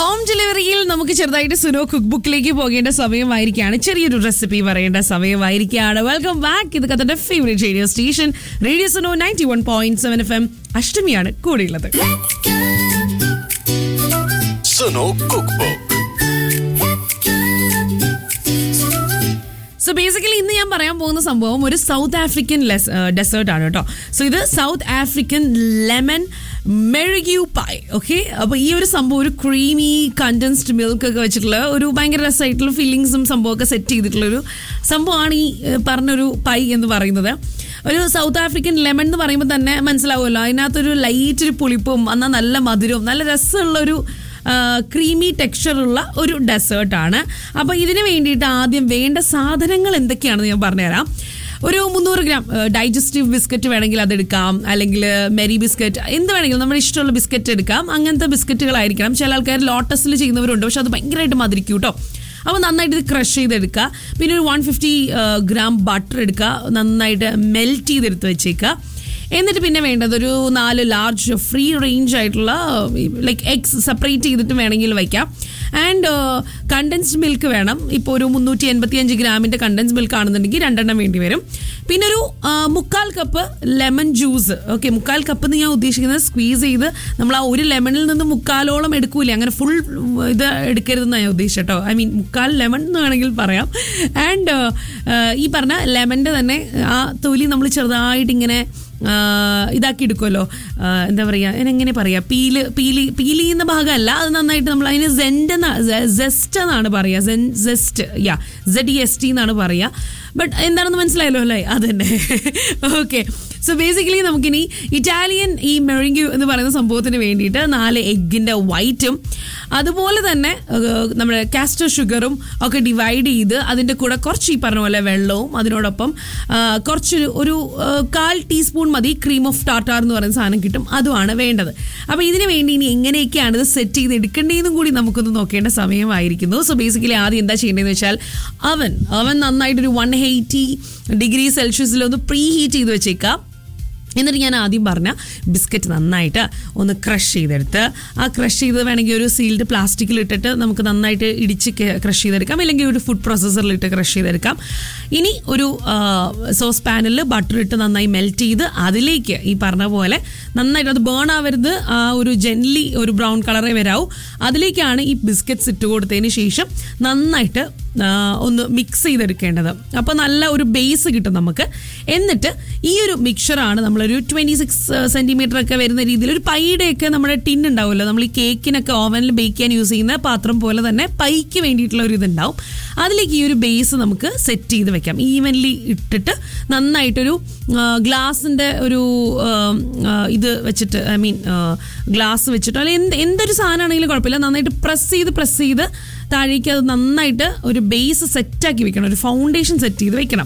home ഡെലിവറിയിൽ നമുക്ക് ചെറുതായിട്ട് Suno cook ബുക്കിലേക്ക് പോകേണ്ട സമയമായിരിക്കാണ് ചെറിയൊരു റെസിപ്പി പറയേണ്ട സമയമായിരിക്കാണ് വെൽക്കം ബാക്ക് ഇത് കത്തന്റെ favourite radio station radio Suno ninety one point seven F M അഷ്ടമിയാണ് കൂടെയുള്ളത് Suno cook book so basically ഇന്ന് ഞാൻ പറയാൻ പോകുന്ന സംഭവം ഒരു സൗത്ത് ആഫ്രിക്കൻ ഡെസേർട്ട് ആണ് കേട്ടോ സോ ഇത് South African lemon meringue pie okay അപ്പോൾ ഈ ഒരു സംഭവം ഒരു ക്രീമി കണ്ടൻസ്ഡ് മിൽക്ക് ഒക്കെ വെച്ചിട്ടുള്ള ഒരു ഭയങ്കര രസമായിട്ടുള്ള ഫീലിങ്സും സംഭവമൊക്കെ സെറ്റ് ചെയ്തിട്ടുള്ള ഒരു സംഭവമാണ് ഈ ഏഹ്, പറഞ്ഞൊരു പൈ എന്ന് പറയുന്നത് ഒരു സൗത്ത് ആഫ്രിക്കൻ ലെമൺ എന്ന് പറയുമ്പോൾ തന്നെ മനസ്സിലാവുമല്ലോ അതിനകത്തൊരു ലൈറ്റ് ഒരു പുളിപ്പും എന്നാൽ നല്ല മധുരവും നല്ല രസമുള്ള ഒരു ക്രീമി ടെക്സ്ചറുള്ള ഒരു ഡെസേർട്ടാണ് അപ്പോൾ ഇതിന് വേണ്ടിയിട്ട് ആദ്യം വേണ്ട സാധനങ്ങൾ എന്തൊക്കെയാണെന്ന് ഞാൻ പറഞ്ഞുതരാം ഒരു മുന്നൂറ് ഗ്രാം ഡൈജസ്റ്റീവ് ബിസ്ക്കറ്റ് വേണമെങ്കിൽ അതെടുക്കാം അല്ലെങ്കിൽ മെരി ബിസ്ക്കറ്റ് എന്ത് വേണമെങ്കിലും നമ്മുടെ ഇഷ്ടമുള്ള ബിസ്ക്കറ്റ് എടുക്കാം അങ്ങനത്തെ ബിസ്ക്കറ്റുകളായിരിക്കണം ചില ആൾക്കാർ ലോട്ടസിൽ ചെയ്യുന്നവരുണ്ട് പക്ഷെ അത് ഭയങ്കരമായിട്ട് മതിരിക്കും കേട്ടോ അപ്പോൾ നന്നായിട്ട് ഇത് ക്രഷ് ചെയ്തെടുക്കുക പിന്നെ ഒരു വൺ ഫിഫ്റ്റി ഗ്രാം ബട്ടർ എടുക്കുക നന്നായിട്ട് മെൽറ്റ് ചെയ്തെടുത്ത് വെച്ചേക്കുക എന്നിട്ട് പിന്നെ വേണ്ടത് ഒരു നാല് ലാർജ് ഫ്രീ റേഞ്ച് ആയിട്ടുള്ള ലൈക്ക് എഗ്സ് സെപ്പറേറ്റ് ചെയ്തിട്ട് വേണമെങ്കിൽ വയ്ക്കാം ആൻഡ് കണ്ടൻസ്ഡ് മിൽക്ക് വേണം ഇപ്പോൾ ഒരു മുന്നൂറ്റി എൺപത്തി അഞ്ച് ഗ്രാമിൻ്റെ കണ്ടൻസ് മിൽക്ക് ആണെന്നുണ്ടെങ്കിൽ രണ്ടെണ്ണം വേണ്ടി വരും പിന്നെ ഒരു ആ, മുക്കാൽ കപ്പ് ലെമൺ ജ്യൂസ് ഓക്കെ മുക്കാൽ കപ്പ് എന്ന് ഞാൻ ഉദ്ദേശിക്കുന്നത് സ്ക്വീസ് ചെയ്ത് നമ്മൾ ആ ഒരു ലെമണിൽ നിന്ന് മുക്കാലോളം എടുക്കൂലേ അങ്ങനെ ഫുൾ ഇത് എടുക്കരുതെന്നാണ് ഞാൻ ഉദ്ദേശിച്ചത് കേട്ടോ ഐ മീൻ മുക്കാൽ ലെമൺ എന്ന് വേണമെങ്കിൽ പറയാം ആൻഡ് ഈ പറഞ്ഞ ലെമണിൻ്റെ തന്നെ ആ തൊലി നമ്മൾ ചെറുതായിട്ട് ഇങ്ങനെ ആ, ഇതാക്കി എടുക്കുമല്ലോ ആ, എന്താ പറയുക അതിനെങ്ങനെ പറയുക പീല് പീലി പീലി ചെയ്യുന്ന ഭാഗമല്ല അത് നന്നായിട്ട് നമ്മൾ അതിന് സെൻഡ് സെസ്റ്റ് എന്നാണ് പറയുക സെൻ zest ya zed S T എന്നാണ് പറയുക ബട്ട് എന്താണെന്ന് മനസ്സിലായല്ലോ അല്ലേ അത് തന്നെ ഓക്കെ സോ ബേസിക്കലി നമുക്കിനി ഇറ്റാലിയൻ ഈ മെറിങ്ക്യൂ എന്ന് പറയുന്ന സംഭവത്തിന് വേണ്ടിയിട്ട് നാല് എഗ്ഗിൻ്റെ വൈറ്റും അതുപോലെ തന്നെ ഏഹ്, നമ്മുടെ കാസ്റ്റർ ഷുഗറും ഒക്കെ ഡിവൈഡ് ചെയ്ത് അതിൻ്റെ കൂടെ കുറച്ച് ഈ പറഞ്ഞ പോലെ വെള്ളവും അതിനോടൊപ്പം ആ, കുറച്ചൊരു ഒരു ആ, കാൽ ടീസ്പൂൺ മതി ക്രീം ഓഫ് ടാറ്റാർ എന്ന് പറയുന്ന സാധനം കിട്ടും അതുമാണ് വേണ്ടത് അപ്പോൾ ഇതിന് വേണ്ടി ഇനി എങ്ങനെയൊക്കെയാണ് ഇത് സെറ്റ് ചെയ്ത് എടുക്കേണ്ടതെന്നും കൂടി നമുക്കൊന്ന് നോക്കേണ്ട സമയമായിരിക്കുന്നു സോ ബേസിക്കലി ആദ്യം എന്താ ചെയ്യേണ്ടതെന്ന് വെച്ചാൽ അവൻ അവൻ നന്നായിട്ടൊരു വൺ എയ്റ്റി ഡിഗ്രി സെൽഷ്യസിൽ ഒന്ന് പ്രീ ഹീറ്റ് ചെയ്ത് വെച്ചേക്കാം എന്നിട്ട് ഞാൻ ആദ്യം പറഞ്ഞ ബിസ്ക്കറ്റ് നന്നായിട്ട് ഒന്ന് ക്രഷ് ചെയ്തെടുത്ത് ആ ക്രഷ് ചെയ്ത് വേണമെങ്കിൽ ഒരു സീൽഡ് പ്ലാസ്റ്റിക്കിൽ ഇട്ടിട്ട് നമുക്ക് നന്നായിട്ട് ഇടിച്ച് ക്രഷ് ചെയ്തെടുക്കാം അല്ലെങ്കിൽ ഒരു ഫുഡ് പ്രോസസ്സറിൽ ഇട്ട് ക്രഷ് ചെയ്തെടുക്കാം ഇനി ഒരു സോസ് പാനിൽ ബട്ടർ ഇട്ട് നന്നായി മെൽറ്റ് ചെയ്ത് അതിലേക്ക് ഈ പറഞ്ഞ പോലെ നന്നായിട്ട് അത് ബേൺ ആവരുത് ആ ഒരു ജെൻലി ഒരു ബ്രൗൺ കളറേ വരാവൂ അതിലേക്കാണ് ഈ ബിസ്ക്കറ്റ്സ് ഇട്ട് കൊടുത്തതിന് ശേഷം നന്നായിട്ട് ആ, ഒന്ന് മിക്സ് ചെയ്തെടുക്കേണ്ടത് അപ്പോൾ നല്ല ഒരു ബേസ് കിട്ടും നമുക്ക് എന്നിട്ട് ഈ ഒരു മിക്സറാണ് നമ്മളൊരു ട്വൻറ്റി സിക്സ് സെൻറ്റിമീറ്റർ ഒക്കെ വരുന്ന രീതിയിൽ ഒരു പൈയുടെയൊക്കെ നമ്മുടെ ടിൻ ഉണ്ടാവുമല്ലോ നമ്മൾ ഈ കേക്കിനൊക്കെ ഓവനിൽ ബേക്ക് ചെയ്യാൻ യൂസ് ചെയ്യുന്ന പാത്രം പോലെ തന്നെ പൈക്ക് വേണ്ടിയിട്ടുള്ള ഒരു ഇതുണ്ടാവും അതിലേക്ക് ഈ ഒരു ബേസ് നമുക്ക് സെറ്റ് ചെയ്ത് വെക്കാം ഈവൻലി ഇട്ടിട്ട് നന്നായിട്ടൊരു ഗ്ലാസിൻ്റെ ഒരു ആ, ആ, ഇത് വെച്ചിട്ട് ഐ മീൻ ഗ്ലാസ് വെച്ചിട്ടോ അല്ലെങ്കിൽ എന്ത് എന്തൊരു സാധനമാണെങ്കിലും കുഴപ്പമില്ല നന്നായിട്ട് പ്രസ് ചെയ്ത് പ്രസ് ചെയ്ത് താഴേക്ക് അത് നന്നായിട്ട് ഒരു ബേസ് സെറ്റാക്കി വെക്കണം ഒരു ഫൗണ്ടേഷൻ സെറ്റ് ചെയ്ത് വെക്കണം